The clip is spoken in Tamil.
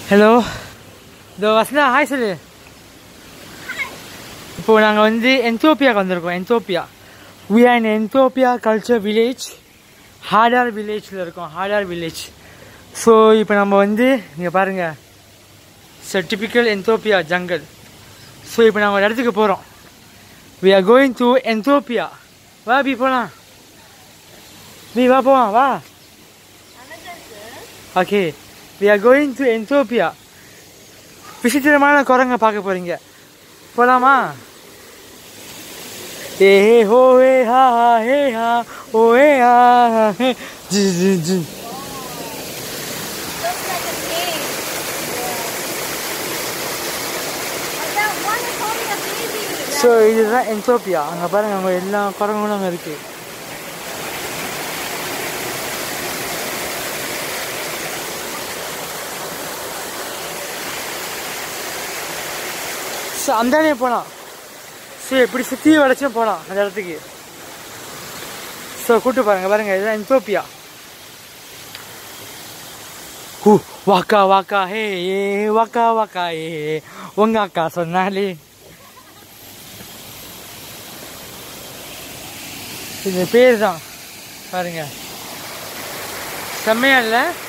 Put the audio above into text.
ஹலோ இதோ வசந்தா ஹாய் சொல்லு இப்போ நாங்கள் வந்து என்தோப்பியாவுக்கு வந்திருக்கோம் Ethiopia we are in Ethiopia culture village Hadar வில்லேஜில் இருக்கோம் ஹாடார் வில்லேஜ் ஸோ இப்போ நம்ம வந்து இங்கே பாருங்கள் டிபிக்கல் என்தோப்பியா ஜங்கல் ஸோ இப்போ நாங்கள் ஒரு இடத்துக்கு போகிறோம் we are going to Ethiopia வா பி போகலாம் பி வா போகலாம் வா okay we are going to Ethiopia விசித்திரமான குரங்க பார்க்க போகிறீங்க போகலாமா ஏ ஹே ஹோ ஹே ஹா ஹா ஹே ஹா ஓ ஹே ஹா ஹா ஹே ஜி ஜி ஜி Looks like a cave. But that one is holding a baby. So இதுதான் என்தோப்பியா அங்கே பாருங்க அங்கே எல்லா குரங்குகளும் அங்கே இருக்கு ஸோ அந்தாலே போகலாம் ஸோ இப்படி சுற்றி வளைச்சும் போகலாம் அந்த இடத்துக்கு ஸோ கூட்டு பாருங்க பாருங்க இதுதான் என்தோப்பியா ஹூ வாக்கா வாக்கா ஹே ஏ வாக்கா வாக்கா ஏ உங்க அக்கா சொன்னாலே இது பேர் தான் பாருங்க செம்மையா இல்லை